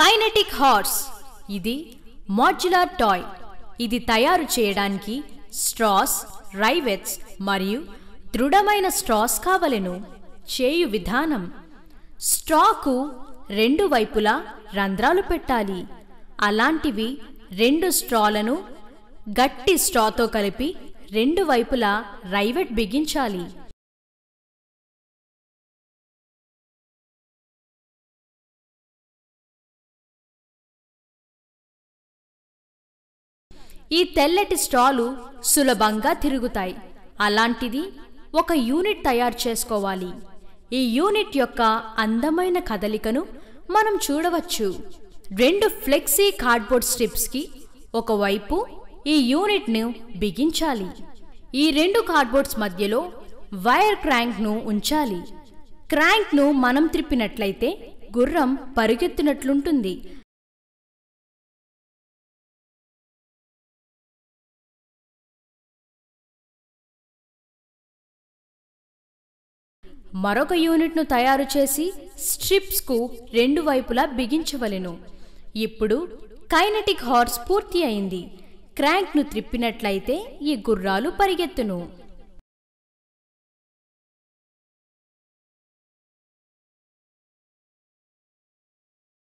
kinetic horse ఇది modular toy ఇది తయారు చేయడానికి స్ట్రాస్ రైవెట్స్ మరియు దృఢమైన స్ట్రాస్ కావలెను చేయు విధానం స్ట్రాకు రెండు వైపులా రంధ్రాలు పెట్టాలి అలాంటివి రెండు స్ట్రాలను గట్టి స్ట్రాతో కలిపి రెండు వైపులా రైవెట్ బిగించాలి ఈ తెల్లటి స్ట్రాలు సులభంగా తిరుగుతాయి అలాంటిది ఒక యూనిట్ తయారు చేసుకోవాలి ఈ యూనిట్ యొక్క అందమైన కదలికను మనం చూడవచ్చు రెండు ఫ్లెక్సీ కార్డ్బోర్డ్ స్ట్రిప్స్కి ఒకవైపు ఈ యూనిట్ను బిగించాలి ఈ రెండు కార్డ్బోర్డ్స్ మధ్యలో వైర్ క్రాంక్ను ఉంచాలి క్రాంక్ను మనం త్రిప్పినట్లయితే గుర్రం పరుగెత్తినట్లుంటుంది మరొక యూనిట్ను తయారు చేసి స్ట్రిప్స్కు రెండు వైపులా బిగించవలెను ఇప్పుడు కైనటిక్ హార్స్ పూర్తి అయింది క్రాంక్ను త్రిప్పినట్లయితే ఈ గుర్రాలు పరిగెత్తును